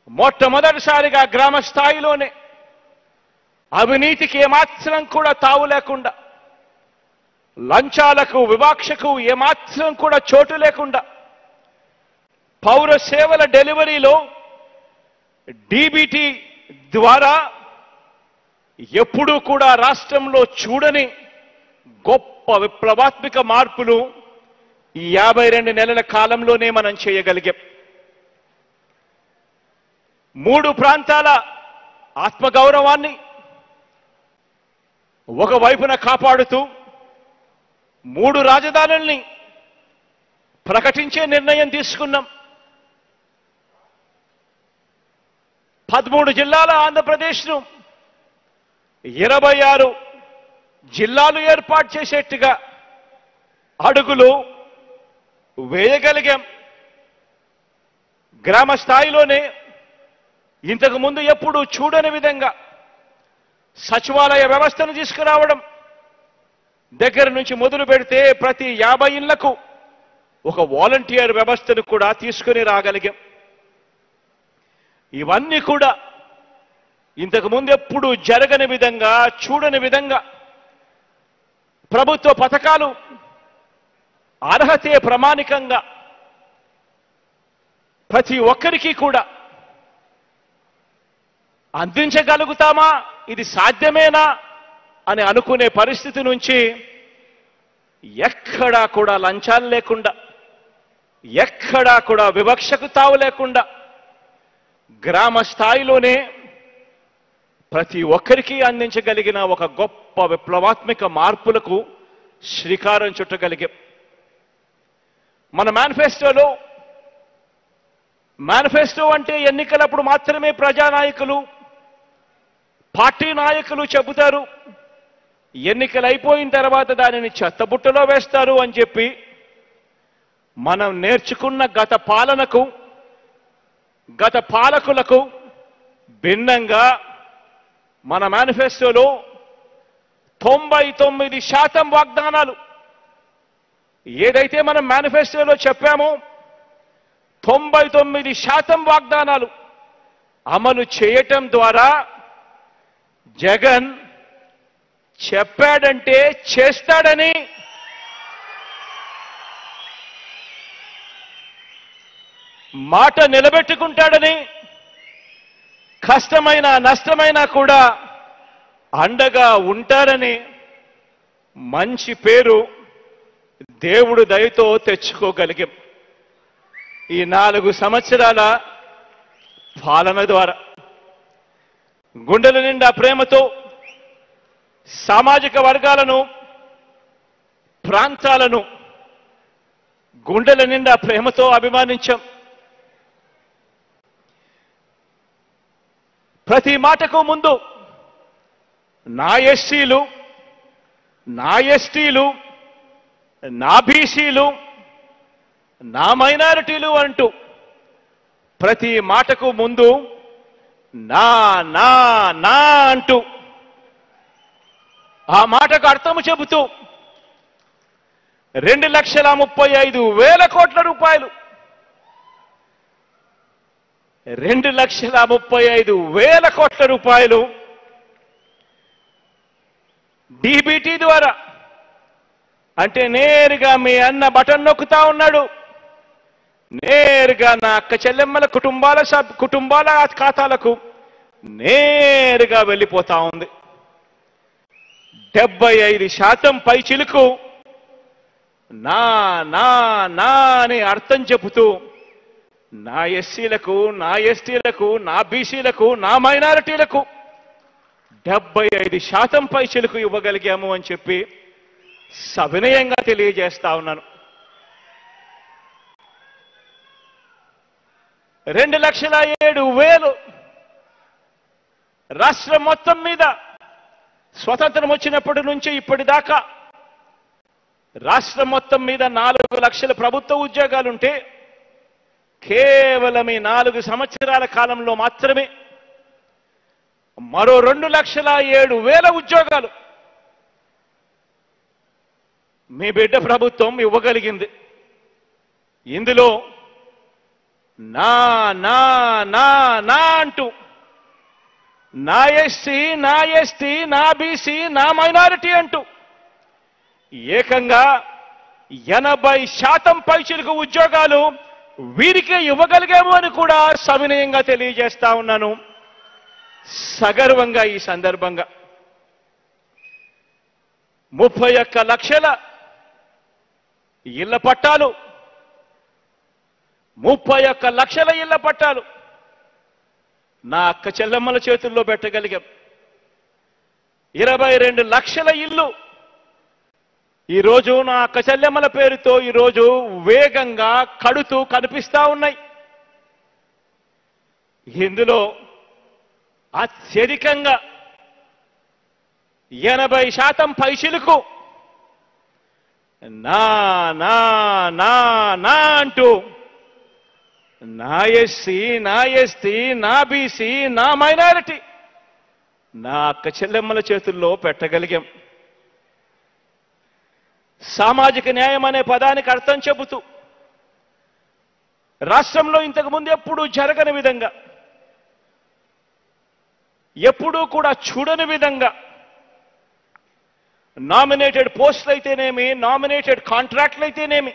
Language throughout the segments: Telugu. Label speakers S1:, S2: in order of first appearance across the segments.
S1: మొట్టమొదటిసారిగా గ్రామ స్థాయిలోనే అవినీతికి ఏమాత్రం కూడా తావు లేకుండా లంచాలకు వివాక్షకు ఏమాత్రం కూడా చోటు లేకుండా పౌర సేవల డెలివరీలో డీబీటీ ద్వారా ఎప్పుడూ కూడా రాష్ట్రంలో చూడని గొప్ప విప్లవాత్మక మార్పులు ఈ యాభై రెండు నెలల కాలంలోనే మనం చేయగలిగాం మూడు ప్రాంతాల ఆత్మగౌరవాన్ని ఒకవైపున కాపాడుతూ మూడు రాజధానుల్ని ప్రకటించే నిర్ణయం తీసుకున్నాం పదమూడు జిల్లాల ఆంధ్రప్రదేశ్ను ఇరవై ఆరు జిల్లాలు ఏర్పాటు చేసేట్టుగా అడుగులు వేయగలిగాం గ్రామ స్థాయిలోనే ఇంతకు ముందు ఎప్పుడు చూడని విధంగా సచివాలయ వ్యవస్థను తీసుకురావడం దగ్గర నుంచి మొదలు పెడితే ప్రతి యాభై ఇళ్లకు ఒక వాలంటీర్ వ్యవస్థను కూడా తీసుకుని రాగలిగాం ఇవన్నీ కూడా ఇంతకు ముందు ఎప్పుడు జరగని విధంగా చూడని విధంగా ప్రభుత్వ పథకాలు అర్హతే ప్రామాణికంగా ప్రతి ఒక్కరికి కూడా అందించగలుగుతామా ఇది సాధ్యమేనా అని అనుకునే పరిస్థితి నుంచి ఎక్కడా కూడా లంచాలు లేకుండా ఎక్కడా కూడా వివక్షకు తావు లేకుండా గ్రామ స్థాయిలోనే ప్రతి ఒక్కరికి అందించగలిగిన ఒక గొప్ప విప్లవాత్మక మార్పులకు శ్రీకారం చుట్టగలిగాం మన మేనిఫెస్టోలో మేనిఫెస్టో అంటే ఎన్నికలప్పుడు మాత్రమే ప్రజానాయకులు పార్టీ నాయకులు చెబుతారు ఎన్నికలు అయిపోయిన తర్వాత దానిని చెత్తబుట్టలో వేస్తారు అని చెప్పి మనం నేర్చుకున్న గత పాలనకు గత పాలకులకు భిన్నంగా మన మేనిఫెస్టోలో తొంభై తొమ్మిది శాతం వాగ్దానాలు ఏదైతే మనం మేనిఫెస్టోలో చెప్పామో తొంభై తొమ్మిది శాతం వాగ్దానాలు అమలు చేయటం ద్వారా జగన్ చెప్పాడంటే చేస్తాడని మాట నిలబెట్టుకుంటాడని కష్టమైన నష్టమైనా కూడా అండగా ఉంటారని మంచి పేరు దేవుడు దయతో తెచ్చుకోగలిగాం ఈ నాలుగు సంవత్సరాల పాలన ద్వారా గుండెల నిండా ప్రేమతో సామాజిక వర్గాలను ప్రాంతాలను గుండెల నిండా ప్రేమతో అభిమానించాం ప్రతి మాటకు ముందు నా ఎస్సీలు నా ఎస్టీలు నా బీసీలు నా మైనారిటీలు అంటూ ప్రతి మాటకు ముందు నా నా నా అంటూ ఆ మాటకు అర్థము చెబుతూ రెండు లక్షల ముప్పై ఐదు వేల కోట్ల రూపాయలు రెండు లక్షల ముప్పై ఐదు వేల కోట్ల రూపాయలు డీబీటీ ద్వారా అంటే నేరుగా మీ అన్న బటన్ నొక్కుతా ఉన్నాడు నేరుగా నా అక్క చెల్లెమ్మల కుటుంబాల సబ్ కుటుంబాల ఖాతాలకు నేరుగా వెళ్ళిపోతా ఉంది డెబ్బై ఐదు శాతం పై చిలుకు నా నా నా అని అర్థం చెబుతూ నా ఎస్సీలకు నా ఎస్టీలకు నా బీసీలకు నా మైనారిటీలకు డెబ్బై ఐదు శాతం పై చిలుకు ఇవ్వగలిగాము అని చెప్పి సవినయంగా తెలియజేస్తా ఉన్నాను రెండు లక్షల ఏడు వేలు రాష్ట్రం మొత్తం మీద స్వతంత్రం వచ్చినప్పటి నుంచి ఇప్పటిదాకా రాష్ట్రం మొత్తం మీద నాలుగు లక్షల ప్రభుత్వ ఉద్యోగాలుంటే కేవలం ఈ నాలుగు సంవత్సరాల కాలంలో మాత్రమే మరో రెండు లక్షల ఏడు వేల ఉద్యోగాలు మీ బిడ్డ ప్రభుత్వం ఇవ్వగలిగింది ఇందులో నా నా నా నా అంటూ నా ఎస్సీ నా ఎస్టీ నా బీసీ నా మైనారిటీ అంటూ ఏకంగా ఎనభై శాతం పైచిలకు ఉద్యోగాలు వీరికే ఇవ్వగలిగాము అని కూడా సవినయంగా తెలియజేస్తా ఉన్నాను సగర్వంగా ఈ సందర్భంగా ముప్పై ఒక్క లక్షల ఇళ్ల పట్టాలు ముప్పై ఒక్క లక్షల ఇళ్ల పట్టాలు నా అక్క చెల్లెమ్మల చేతుల్లో పెట్టగలిగాం ఇరవై రెండు లక్షల ఇల్లు ఈరోజు నా అక్క చెల్లెమ్మల పేరుతో ఈరోజు వేగంగా కడుతూ కనిపిస్తా ఉన్నాయి ఇందులో అత్యధికంగా ఎనభై శాతం పైచిలకు నా నా నా నా అంటూ నా ఎస్సీ నా ఎస్టీ నా బీసీ నా మైనారిటీ నా అక్క చెల్లెమ్మల చేతుల్లో పెట్టగలిగాం సామాజిక న్యాయం అనే పదానికి అర్థం చెబుతూ రాష్ట్రంలో ఇంతకు ముందు ఎప్పుడూ జరగని విధంగా ఎప్పుడూ కూడా చూడని విధంగా నామినేటెడ్ పోస్టులు అయితేనేమి నామినేటెడ్ కాంట్రాక్ట్లు అయితేనేమి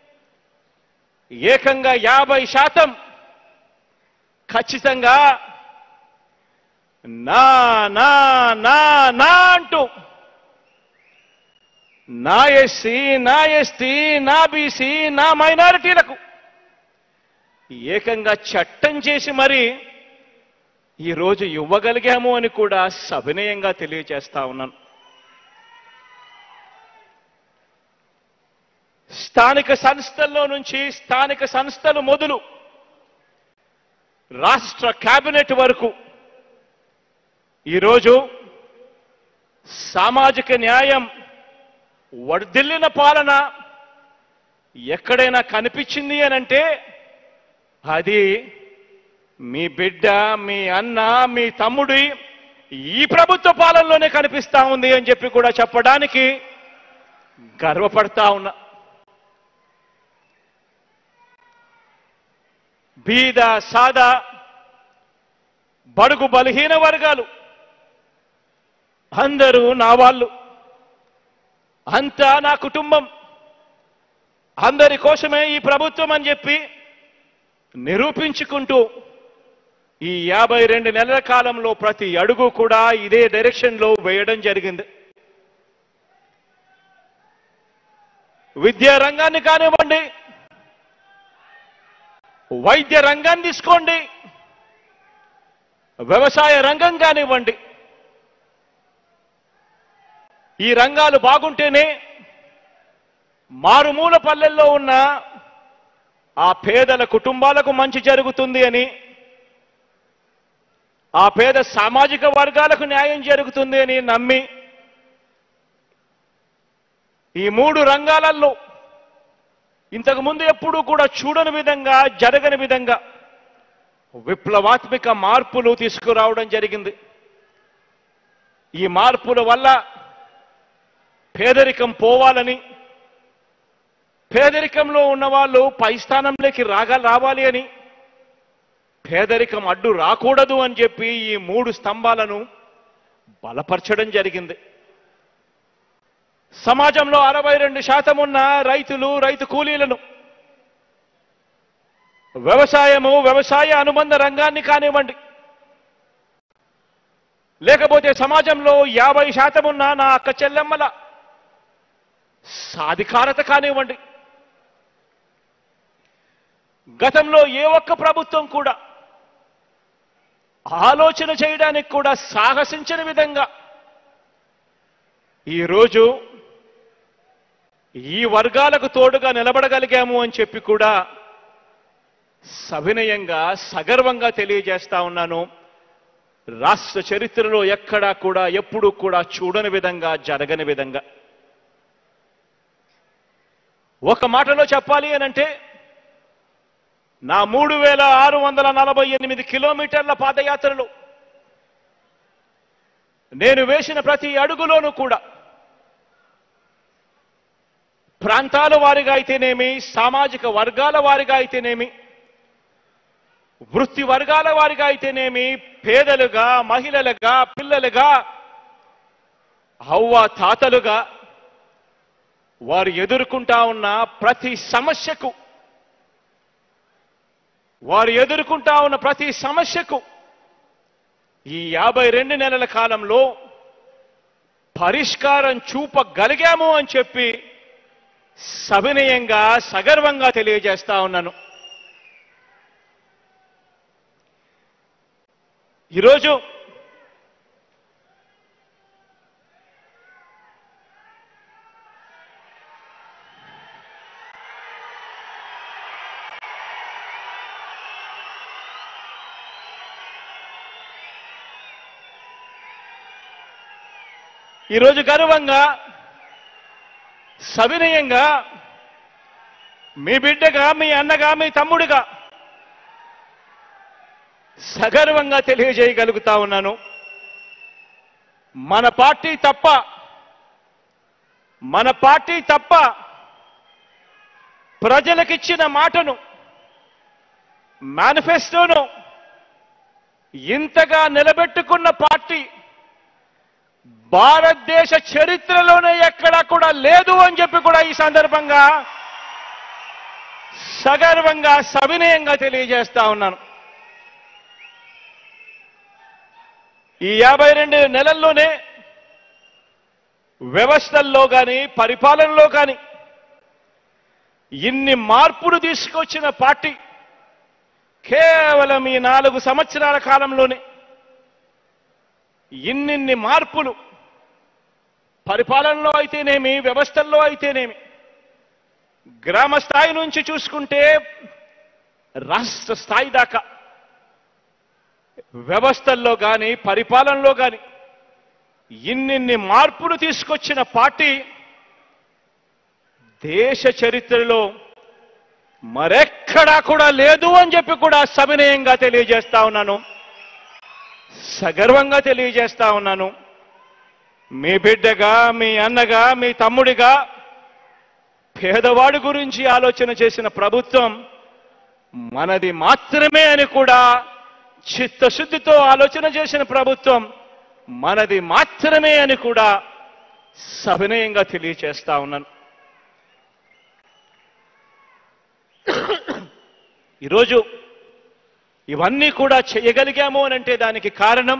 S1: ఏకంగా యాభై శాతం ఖచ్చితంగా నా నా నా నా అంటూ నా ఎస్సీ నా ఎస్టీ నా బీసీ నా మైనారిటీలకు ఏకంగా చట్టం చేసి మరి ఈరోజు ఇవ్వగలిగాము అని కూడా సవినయంగా తెలియజేస్తా ఉన్నాను స్థానిక సంస్థల్లో నుంచి స్థానిక సంస్థలు మొదలు రాష్ట్ర కేబినెట్ వరకు ఈరోజు సామాజిక న్యాయం వర్ధిల్లిన పాలన ఎక్కడైనా కనిపించింది అని అంటే అది మీ బిడ్డ మీ అన్న మీ తమ్ముడి ఈ ప్రభుత్వ పాలనలోనే కనిపిస్తా ఉంది అని చెప్పి కూడా చెప్పడానికి గర్వపడతా ఉన్నా బీద సాదా బడుగు బలహీన వర్గాలు అందరూ నా వాళ్ళు అంతా నా కుటుంబం అందరి కోసమే ఈ ప్రభుత్వం అని చెప్పి నిరూపించుకుంటూ ఈ యాభై రెండు నెలల కాలంలో ప్రతి అడుగు కూడా ఇదే డైరెక్షన్లో వేయడం జరిగింది విద్యా రంగాన్ని కానివ్వండి వైద్య రంగాన్ని తీసుకోండి వ్యవసాయ రంగం కానివ్వండి ఈ రంగాలు బాగుంటేనే మారుమూల పల్లెల్లో ఉన్న ఆ పేదల కుటుంబాలకు మంచి జరుగుతుంది అని ఆ పేద సామాజిక వర్గాలకు న్యాయం జరుగుతుంది అని నమ్మి ఈ మూడు రంగాలలో ఇంతకు ముందు ఎప్పుడూ కూడా చూడని విధంగా జరగని విధంగా విప్లవాత్మక మార్పులు తీసుకురావడం జరిగింది ఈ మార్పుల వల్ల పేదరికం పోవాలని పేదరికంలో ఉన్న వాళ్ళు పై స్థానంలోకి రాగా రావాలి అని పేదరికం అడ్డు రాకూడదు అని చెప్పి ఈ మూడు స్తంభాలను బలపరచడం జరిగింది సమాజంలో అరవై రెండు శాతం ఉన్న రైతులు రైతు కూలీలను వ్యవసాయము వ్యవసాయ అనుబంధ రంగాన్ని కానివ్వండి లేకపోతే సమాజంలో యాభై శాతం ఉన్న నా అక్క చెల్లెమ్మల సాధికారత కానివ్వండి గతంలో ఏ ఒక్క ప్రభుత్వం కూడా ఆలోచన చేయడానికి కూడా సాహసించిన విధంగా ఈరోజు ఈ వర్గాలకు తోడుగా నిలబడగలిగాము అని చెప్పి కూడా సవినయంగా సగర్వంగా తెలియజేస్తా ఉన్నాను రాష్ట్ర చరిత్రలో ఎక్కడా కూడా ఎప్పుడూ కూడా చూడని విధంగా జరగని విధంగా ఒక మాటలో చెప్పాలి అనంటే నా మూడు వేల ఆరు వందల నలభై ఎనిమిది కిలోమీటర్ల పాదయాత్రలో నేను వేసిన ప్రతి అడుగులోనూ కూడా ప్రాంతాల వారిగా అయితేనేమి సామాజిక వర్గాల వారిగా అయితేనేమి వృత్తి వర్గాల వారిగా అయితేనేమి పేదలుగా మహిళలుగా పిల్లలుగా హవ్వ తాతలుగా వారు ఎదుర్కొంటా ఉన్న ప్రతి సమస్యకు వారు ఎదుర్కొంటా ఉన్న ప్రతి సమస్యకు ఈ యాభై రెండు నెలల కాలంలో పరిష్కారం చూపగలిగాము అని చెప్పి సవినయంగా సగర్వంగా తెలియజేస్తా ఉన్నాను ఈరోజు ఈరోజు గర్వంగా సవినయంగా మీ బిడ్డగా మీ అన్నగా మీ తమ్ముడిగా సగర్వంగా తెలియజేయగలుగుతా ఉన్నాను మన పార్టీ తప్ప మన పార్టీ తప్ప ప్రజలకిచ్చిన మాటను మేనిఫెస్టోను ఇంతగా నిలబెట్టుకున్న పార్టీ భారతదేశ చరిత్రలోనే ఎక్కడా కూడా లేదు అని చెప్పి కూడా ఈ సందర్భంగా సగర్వంగా సవినయంగా తెలియజేస్తా ఉన్నాను ఈ యాభై రెండు నెలల్లోనే వ్యవస్థల్లో కానీ పరిపాలనలో కానీ ఇన్ని మార్పులు తీసుకొచ్చిన పార్టీ కేవలం ఈ నాలుగు సంవత్సరాల కాలంలోనే ఇన్నిన్ని మార్పులు పరిపాలనలో అయితేనేమి వ్యవస్థల్లో అయితేనేమి గ్రామ స్థాయి నుంచి చూసుకుంటే రాష్ట్ర స్థాయి దాకా వ్యవస్థల్లో కానీ పరిపాలనలో కానీ ఇన్నిన్ని మార్పులు తీసుకొచ్చిన పార్టీ దేశ చరిత్రలో మరెక్కడా కూడా లేదు అని చెప్పి కూడా సవినయంగా తెలియజేస్తా ఉన్నాను సగర్వంగా తెలియజేస్తా ఉన్నాను మీ బిడ్డగా మీ అన్నగా మీ తమ్ముడిగా పేదవాడి గురించి ఆలోచన చేసిన ప్రభుత్వం మనది మాత్రమే అని కూడా చిత్తశుద్ధితో ఆలోచన చేసిన ప్రభుత్వం మనది మాత్రమే అని కూడా సవినయంగా తెలియచేస్తా ఉన్నాను ఈరోజు ఇవన్నీ కూడా చేయగలిగాము అని అంటే దానికి కారణం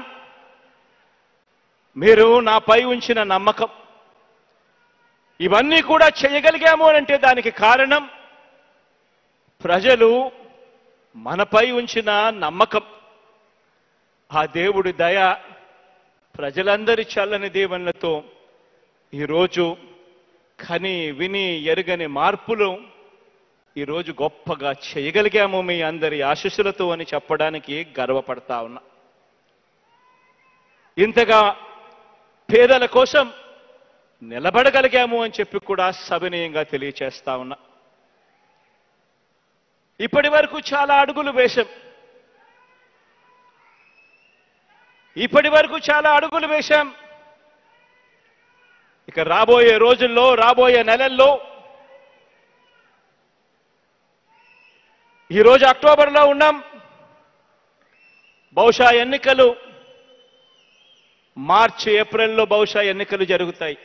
S1: మీరు నాపై ఉంచిన నమ్మకం ఇవన్నీ కూడా చేయగలిగాము అని అంటే దానికి కారణం ప్రజలు మనపై ఉంచిన నమ్మకం ఆ దేవుడి దయ ప్రజలందరి చల్లని దీవెనలతో ఈరోజు కని విని ఎరుగని మార్పులు ఈరోజు గొప్పగా చేయగలిగాము మీ అందరి ఆశీస్సులతో అని చెప్పడానికి గర్వపడతా ఉన్నా ఇంతగా పేదల కోసం నిలబడగలిగాము అని చెప్పి కూడా సవినయంగా తెలియచేస్తా ఉన్నా ఇప్పటి వరకు చాలా అడుగులు వేశాం ఇప్పటి వరకు చాలా అడుగులు వేశాం ఇక రాబోయే రోజుల్లో రాబోయే నెలల్లో ఈరోజు అక్టోబర్లో ఉన్నాం బహుశా ఎన్నికలు మార్చి ఏప్రిల్లో బహుశా ఎన్నికలు జరుగుతాయి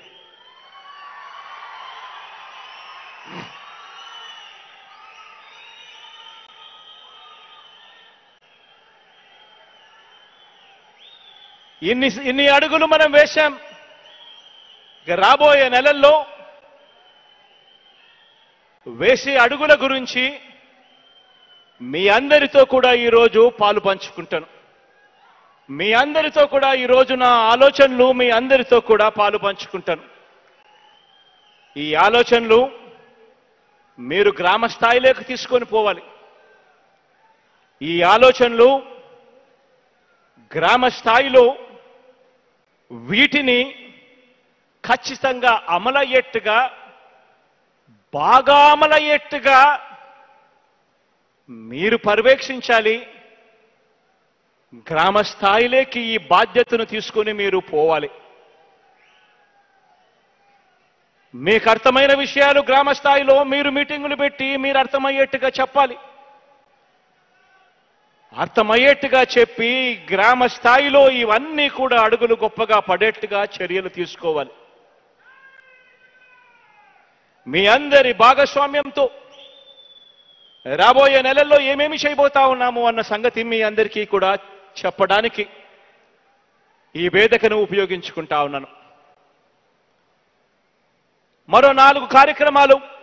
S1: ఇన్ని ఇన్ని అడుగులు మనం వేశాం ఇక రాబోయే నెలల్లో వేసే అడుగుల గురించి మీ అందరితో కూడా ఈరోజు పాలు పంచుకుంటాను మీ అందరితో కూడా ఈరోజు నా ఆలోచనలు మీ అందరితో కూడా పాలు పంచుకుంటాను ఈ ఆలోచనలు మీరు గ్రామ స్థాయిలోకి తీసుకొని పోవాలి ఈ ఆలోచనలు గ్రామ స్థాయిలో వీటిని ఖచ్చితంగా అమలయ్యేట్టుగా బాగా అమలయ్యేట్టుగా మీరు పర్యవేక్షించాలి గ్రామ స్థాయిలోకి ఈ బాధ్యతను తీసుకొని మీరు పోవాలి మీకు అర్థమైన విషయాలు గ్రామ స్థాయిలో మీరు మీటింగులు పెట్టి మీరు అర్థమయ్యేట్టుగా చెప్పాలి అర్థమయ్యేట్టుగా చెప్పి గ్రామ స్థాయిలో ఇవన్నీ కూడా అడుగులు గొప్పగా పడేట్టుగా చర్యలు తీసుకోవాలి మీ అందరి భాగస్వామ్యంతో రాబోయే నెలల్లో ఏమేమి చేయబోతా ఉన్నాము అన్న సంగతి మీ అందరికీ కూడా చెప్పడానికి ఈ వేదికను ఉపయోగించుకుంటా ఉన్నాను మరో నాలుగు కార్యక్రమాలు